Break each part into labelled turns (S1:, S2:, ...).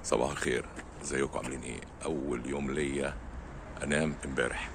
S1: صباح الخير ازيكم عاملين ايه اول يوم ليا انام امبارح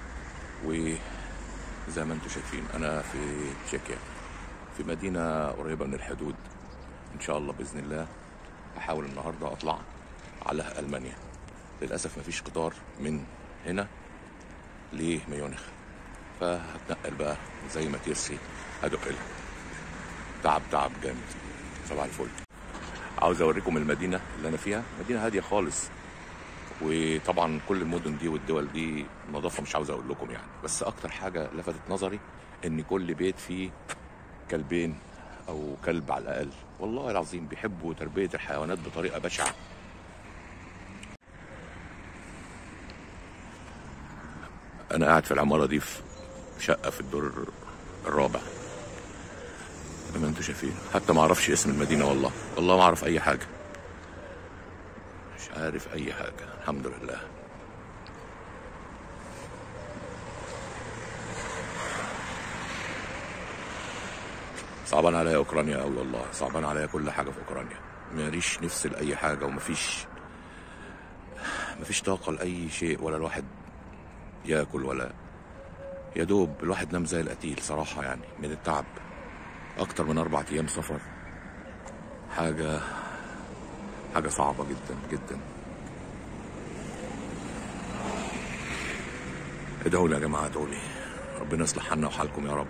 S1: وزي ما انتم شايفين انا في تشيكيا في مدينه قريبه من الحدود ان شاء الله باذن الله هحاول النهارده اطلع على المانيا للاسف مفيش قطار من هنا لميونخ فهتنقل بقى زي ما تيرسي هدق لها تعب تعب جامد صباح الفل عاوز اوريكم المدينه اللي انا فيها مدينه هاديه خالص وطبعا كل المدن دي والدول دي نظافه مش عاوز اقول لكم يعني بس اكتر حاجه لفتت نظري ان كل بيت فيه كلبين او كلب على الاقل والله العظيم بيحبوا تربيه الحيوانات بطريقه بشعه انا قاعد في العماره دي في شقه في الدور الرابع زي ما انتم شايفين حتى ما اعرفش اسم المدينه والله والله ما اعرف اي حاجه مش عارف اي حاجه الحمد لله صعبان عليا اوكرانيا قوي والله صعبان عليا كل حاجه في اوكرانيا ماليش نفس لاي حاجه ومفيش مفيش طاقه لاي شيء ولا الواحد ياكل ولا يا دوب الواحد نام زي القتيل صراحه يعني من التعب اكتر من اربع ايام سفر حاجه حاجه صعبه جدا جدا ادعوا لي يا جماعه ادعوا لي ربنا يصلح حالنا وحالكم يا رب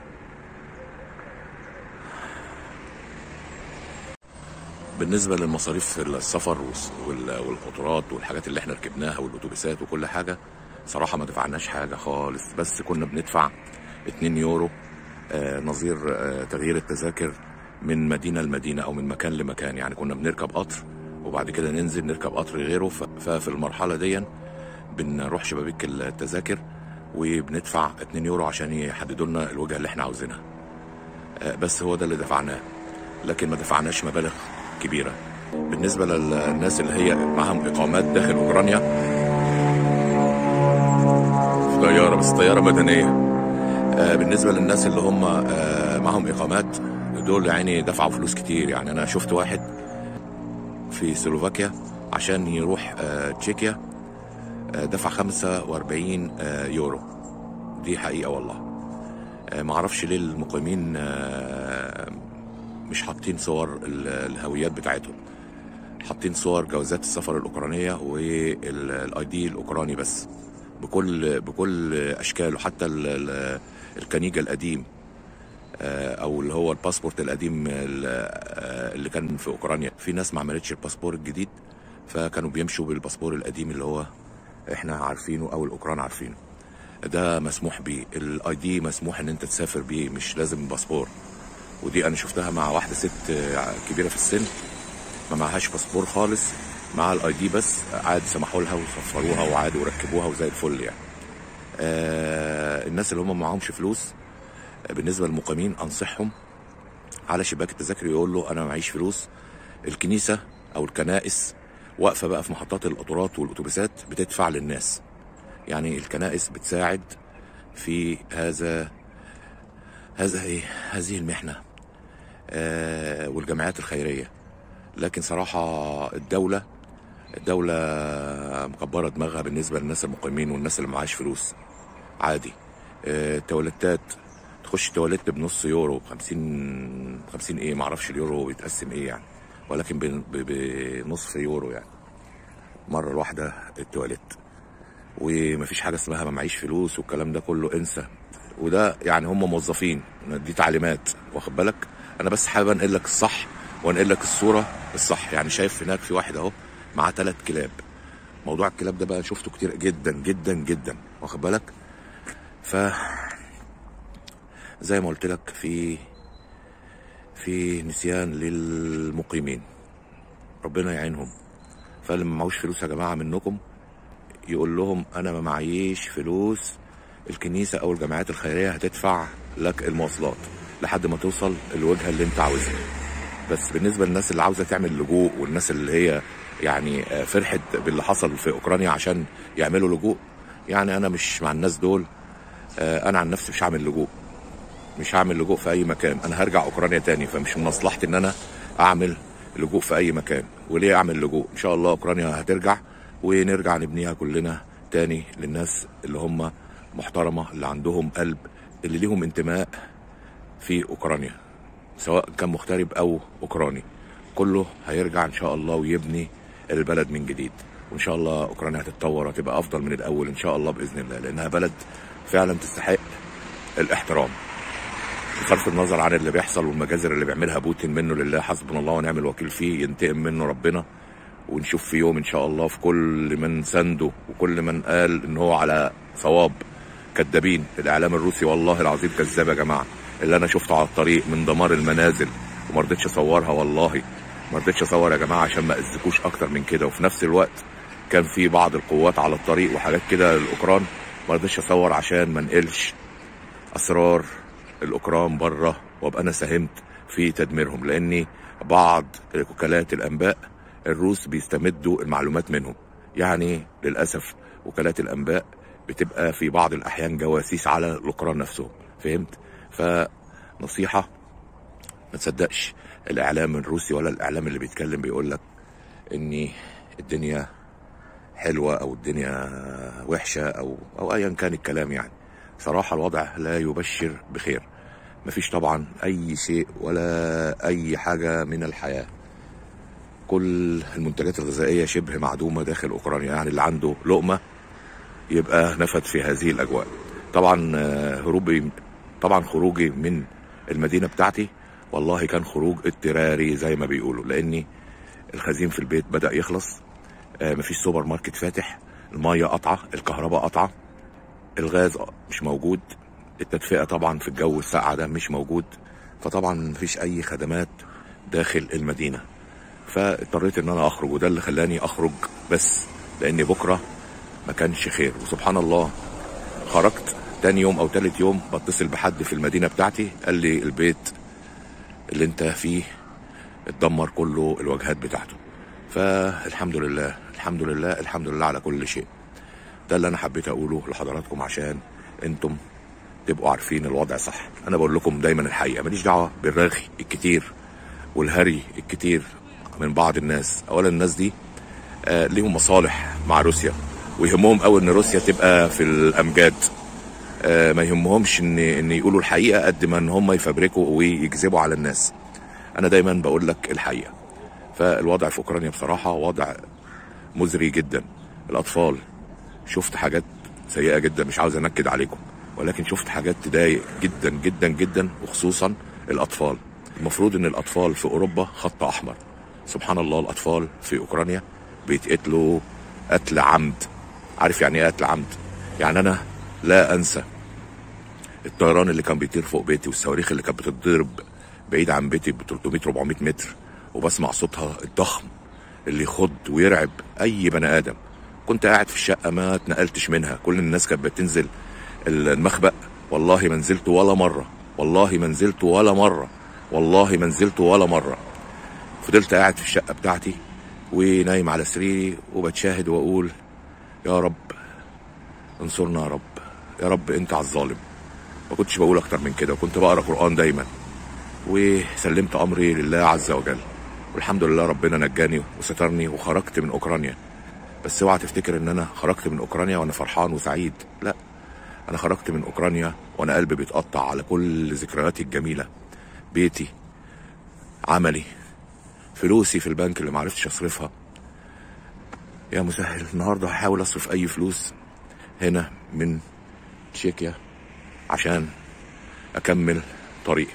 S1: بالنسبة للمصاريف في السفر وال- والقطارات والحاجات اللي احنا ركبناها والاتوبيسات وكل حاجة صراحة ما دفعناش حاجة خالص بس كنا بندفع 2 يورو آه، نظير آه، تغيير التذاكر من مدينة لمدينة أو من مكان لمكان يعني كنا بنركب قطر وبعد كده ننزل نركب قطر غيره ف- ففي المرحلة دي بنروح شبابيك التذاكر وبندفع 2 يورو عشان يحددوا لنا الوجهة اللي احنا عاوزينها آه، بس هو ده اللي دفعناه لكن ما دفعناش مبالغ كبيرة بالنسبة للناس اللي هي معاهم إقامات داخل أوكرانيا في طيارة بس طيارة مدنية آه، بالنسبه للناس اللي هم آه، معاهم اقامات دول يعني دفعوا فلوس كتير يعني انا شفت واحد في سلوفاكيا عشان يروح آه، تشيكيا آه، دفع 45 آه، يورو دي حقيقه والله آه، معرفش ليه المقيمين آه، مش حاطين صور ال- الهويات بتاعتهم حاطين صور جوازات السفر الاوكرانيه والاي دي الاوكراني بس بكل بكل اشكاله حتى ال- ال- الكنيجة القديم آه، او اللي هو الباسبورت القديم ال- آه، اللي كان في اوكرانيا في ناس ما عملتش الباسبور الجديد فكانوا بيمشوا بالباسبور القديم اللي هو احنا عارفينه او الاوكران عارفينه ده مسموح بيه الاي دي مسموح ان انت تسافر بيه مش لازم باسبور ودي انا شفتها مع واحده ست آه، كبيره في السن ما معهاش باسبور خالص مع الاي دي بس عاد سمحوا لها وصفروها وعادوا وركبوها وزي الفل يعني آه الناس اللي هم معهمش فلوس آه، بالنسبه للمقيمين انصحهم على شباك التذاكر يقول له انا معيش فلوس الكنيسه او الكنائس واقفه بقى في محطات القطارات والاتوبيسات بتدفع للناس يعني الكنائس بتساعد في هذا هذا ايه هذه المحنه آه والجمعيات الخيريه لكن صراحه الدوله الدولة مكبرة دماغها بالنسبة للناس المقيمين والناس اللي معاش فلوس عادي آه، تواليتات تخش تواليت بنص يورو 50 50 ايه معرفش اليورو بيتقسم ايه يعني ولكن بن- ب- بنصف يورو يعني مرة الواحدة التواليت ومفيش حاجة اسمها ما معيش فلوس والكلام ده كله انسى وده يعني هم موظفين دي تعليمات واخد بالك انا بس حابب انقل لك الصح وانقل لك الصورة الصح يعني شايف هناك في واحد اهو معاه ثلاث كلاب موضوع الكلاب ده بقى شفته كتير جدا جدا جدا واخد بالك ف زي ما قلت لك في في نسيان للمقيمين ربنا يعينهم فاللي ما معهوش فلوس يا جماعه منكم يقول لهم انا ما معيش فلوس الكنيسه او الجمعيات الخيريه هتدفع لك المواصلات لحد ما توصل الوجهه اللي انت عاوزها بس بالنسبه للناس اللي عاوزه تعمل لجوء والناس اللي هي يعني آه، فرحت باللي حصل في اوكرانيا عشان يعملوا لجوء يعني انا مش مع الناس دول آه، انا عن نفسي مش هعمل لجوء مش هعمل لجوء في اي مكان انا هرجع اوكرانيا تاني فمش من مصلحتي ان انا اعمل لجوء في اي مكان وليه اعمل لجوء ان شاء الله اوكرانيا هترجع ونرجع نبنيها كلنا تاني للناس اللي هم محترمه اللي عندهم قلب اللي ليهم انتماء في اوكرانيا سواء كان مغترب او اوكراني كله هيرجع ان شاء الله ويبني البلد من جديد وان شاء الله اوكرانيا هتتطور وهتبقى افضل من الاول ان شاء الله باذن الله لانها بلد فعلا تستحق الاحترام بصرف النظر عن اللي بيحصل والمجازر اللي بيعملها بوتين منه لله حسبنا الله ونعم الوكيل فيه ينتقم منه ربنا ونشوف في يوم ان شاء الله في كل من سنده وكل من قال ان هو على صواب كذابين الاعلام الروسي والله العظيم كذاب يا جماعه اللي انا شفته على الطريق من دمار المنازل وما رضيتش اصورها والله ما رضيتش اصور يا جماعه عشان ما اذكوش اكتر من كده وفي نفس الوقت كان في بعض القوات على الطريق وحاجات كده للاوكران ما رضيتش اصور عشان ما نقلش اسرار الاوكران بره وابقى انا ساهمت في تدميرهم لاني بعض وكالات الانباء الروس بيستمدوا المعلومات منهم يعني للاسف وكالات الانباء بتبقى في بعض الاحيان جواسيس على الاوكران نفسهم فهمت فنصيحه ما تصدقش الاعلام الروسي ولا الاعلام اللي بيتكلم بيقول لك ان الدنيا حلوه او الدنيا وحشه او او ايا كان الكلام يعني صراحه الوضع لا يبشر بخير مفيش طبعا اي شيء ولا اي حاجه من الحياه كل المنتجات الغذائيه شبه معدومه داخل اوكرانيا يعني اللي عنده لقمه يبقى نفد في هذه الاجواء طبعا آه، هروبي طبعا خروجي من المدينه بتاعتي والله كان خروج اضطراري زي ما بيقولوا لاني الخزين في البيت بدا يخلص آه، مفيش سوبر ماركت فاتح الميه قطعه الكهرباء قطعه الغاز مش موجود التدفئه طبعا في الجو الساقع ده مش موجود فطبعا مفيش اي خدمات داخل المدينه فاضطريت ان انا اخرج وده اللي خلاني اخرج بس لان بكره ما كانش خير وسبحان الله خرجت تاني يوم او تالت يوم بتصل بحد في المدينه بتاعتي قال لي البيت اللي انت فيه اتدمر كله الواجهات بتاعته فالحمد لله الحمد لله الحمد لله على كل شيء ده اللي انا حبيت اقوله لحضراتكم عشان انتم تبقوا عارفين الوضع صح انا بقول لكم دايما الحقيقه ماليش دعوه بالرغي الكتير والهري الكتير من بعض الناس اولا الناس دي آه ليهم مصالح مع روسيا ويهمهم قوي ان روسيا تبقى في الامجاد آه ما يهمهمش ان ان يقولوا الحقيقه قد ما ان هم يفبركوا ويكذبوا على الناس انا دايما بقول لك الحقيقه فالوضع في اوكرانيا بصراحه وضع مزري جدا الاطفال شفت حاجات سيئه جدا مش عاوز انكد عليكم ولكن شفت حاجات تضايق جدا جدا جدا وخصوصا الاطفال المفروض ان الاطفال في اوروبا خط احمر سبحان الله الاطفال في اوكرانيا بيتقتلوا قتل عمد عارف يعني ايه قتل عمد يعني انا لا انسى الطيران اللي كان بيطير فوق بيتي والصواريخ اللي كانت بتتضرب بعيد عن بيتي ب 300 400 متر وبسمع صوتها الضخم اللي يخض ويرعب اي بني ادم كنت قاعد في الشقه ما اتنقلتش منها كل الناس كانت بتنزل المخبأ والله ما نزلت ولا مره والله ما نزلت ولا مره والله ما نزلت ولا مره فضلت قاعد في الشقه بتاعتي ونايم على سريري وبتشاهد واقول يا رب انصرنا يا رب يا رب انت على الظالم ما كنتش بقول اكتر من كده وكنت بقرا قران دايما وسلمت امري لله عز وجل والحمد لله ربنا نجاني وسترني وخرجت من اوكرانيا بس اوعى تفتكر ان انا خرجت من اوكرانيا وانا فرحان وسعيد لا انا خرجت من اوكرانيا وانا قلبي بيتقطع على كل ذكرياتي الجميله بيتي عملي فلوسي في البنك اللي معرفتش اصرفها يا مسهل النهارده هحاول اصرف اي فلوس هنا من تشيكيا عشان اكمل طريقي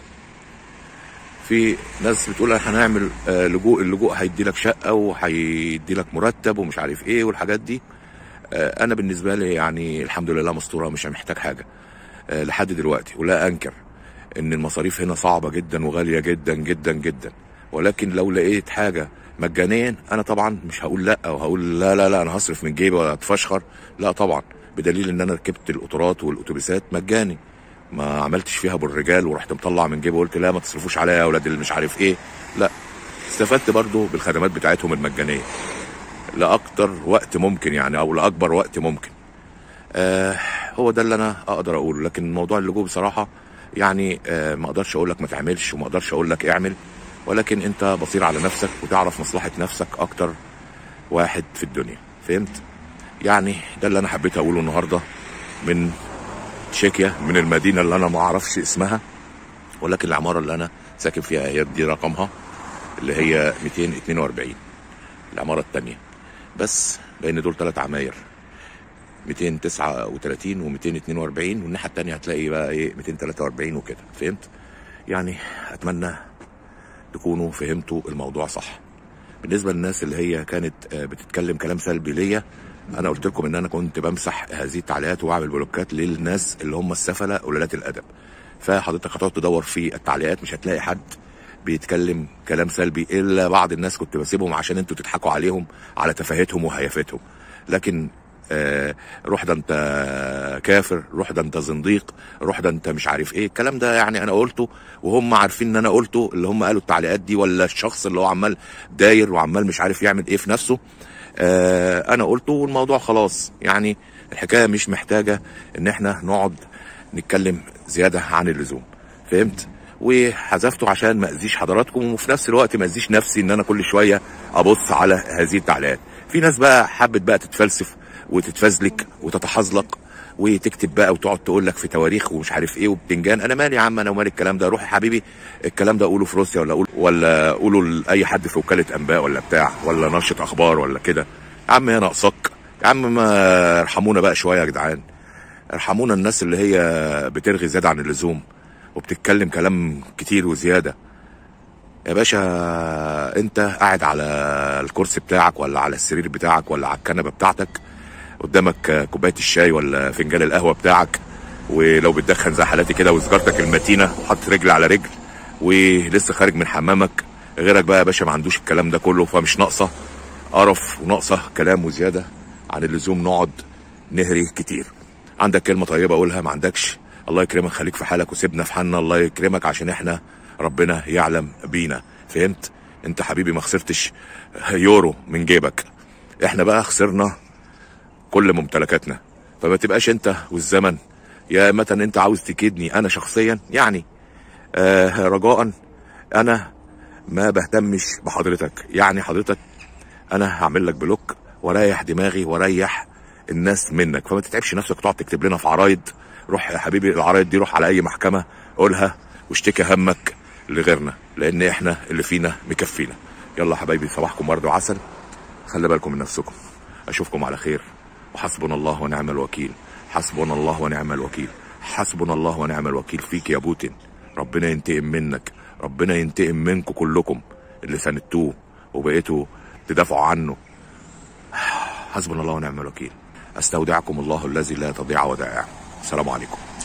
S1: في ناس بتقول احنا هنعمل آه، لجوء اللجوء هيدي لك شقه وهيدي لك مرتب ومش عارف ايه والحاجات دي آه، انا بالنسبه لي يعني الحمد لله مستوره مش محتاج حاجه آه، لحد دلوقتي ولا انكر ان المصاريف هنا صعبه جدا وغاليه جدا جدا جدا ولكن لو لقيت حاجه مجانيا انا طبعا مش هقول لا او هقول لا لا لا انا هصرف من جيبي ولا اتفشخر لا طبعا بدليل ان انا ركبت القطارات والاتوبيسات مجاني ما عملتش فيها بالرجال ورحت مطلع من جيبي وقلت لا ما تصرفوش عليا يا اولاد اللي مش عارف ايه لا استفدت برضو بالخدمات بتاعتهم المجانيه لاكتر وقت ممكن يعني او لاكبر وقت ممكن آه هو ده اللي انا اقدر اقوله لكن موضوع اللجوء بصراحه يعني آه ما اقدرش اقول لك ما تعملش وما اقدرش اقول لك اعمل ولكن انت بصير على نفسك وتعرف مصلحه نفسك اكتر واحد في الدنيا فهمت يعني ده اللي انا حبيت اقوله النهارده من تشيكيا من المدينه اللي انا ما اعرفش اسمها ولكن العماره اللي انا ساكن فيها هي دي رقمها اللي هي 242 العماره الثانيه بس لان دول ثلاث عماير 239 و242 والناحيه الثانيه هتلاقي بقى ايه 243 وكده فهمت يعني اتمنى تكونوا فهمتوا الموضوع صح بالنسبه للناس اللي هي كانت آه، بتتكلم كلام سلبي ليا انا قلت لكم ان انا كنت بمسح هذه التعليقات واعمل بلوكات للناس اللي هم السفله قلالات الادب فحضرتك هتقعد تدور في التعليقات مش هتلاقي حد بيتكلم كلام سلبي الا بعض الناس كنت بسيبهم عشان انتوا تضحكوا عليهم على تفاهتهم وهيافتهم لكن آه روح ده انت كافر روح ده انت زنديق روح ده انت مش عارف ايه الكلام ده يعني انا قلته وهم عارفين ان انا قلته اللي هم قالوا التعليقات دي ولا الشخص اللي هو عمال داير وعمال مش عارف يعمل ايه في نفسه آه انا قلته والموضوع خلاص يعني الحكايه مش محتاجه ان احنا نقعد نتكلم زياده عن اللزوم فهمت وحذفته عشان ما اذيش حضراتكم وفي نفس الوقت ما اذيش نفسي ان انا كل شويه ابص على هذه التعليقات في ناس بقى حبت بقى تتفلسف وتتفزلك وتتحزلق وتكتب بقى وتقعد تقول لك في تواريخ ومش عارف ايه وبتنجان انا مالي يا عم انا ومال الكلام ده روح يا حبيبي الكلام ده قوله في روسيا ولا قول ولا قوله لاي حد في وكاله انباء ولا بتاع ولا نشره اخبار ولا كده يا عم هي ناقصك يا عم ما ارحمونا بقى شويه يا جدعان ارحمونا الناس اللي هي بترغي زياده عن اللزوم وبتتكلم كلام كتير وزياده يا باشا انت قاعد على الكرسي بتاعك ولا على السرير بتاعك ولا على الكنبه بتاعتك قدامك كوبايه الشاي ولا فنجان القهوه بتاعك ولو بتدخن زي حالاتي كده وسجارتك المتينه وحاطط رجل على رجل ولسه خارج من حمامك غيرك بقى يا باشا ما عندوش الكلام ده كله فمش ناقصه قرف وناقصه كلام وزياده عن اللزوم نقعد نهري كتير عندك كلمه طيبه قولها ما عندكش الله يكرمك خليك في حالك وسيبنا في حالنا الله يكرمك عشان احنا ربنا يعلم بينا فهمت انت حبيبي ما خسرتش يورو من جيبك احنا بقى خسرنا كل ممتلكاتنا فما تبقاش انت والزمن يا متى انت عاوز تكيدني انا شخصيا يعني آه رجاء انا ما بهتمش بحضرتك يعني حضرتك انا هعمل لك بلوك واريح دماغي واريح الناس منك فما تتعبش نفسك تقعد تكتب لنا في عرايض روح يا حبيبي العرايض دي روح على اي محكمه قولها واشتكي همك لغيرنا لان احنا اللي فينا مكفينا يلا حبايبي صباحكم ورد وعسل خلي بالكم من نفسكم اشوفكم على خير وحسبنا الله ونعم الوكيل حسبنا الله ونعم الوكيل حسبنا الله ونعم الوكيل فيك يا بوتين ربنا ينتقم منك ربنا ينتقم منكم كلكم اللي ساندتوه وبقيتوا تدافعوا عنه حسبنا الله ونعم الوكيل استودعكم الله الذي لا تضيع ودائعه السلام عليكم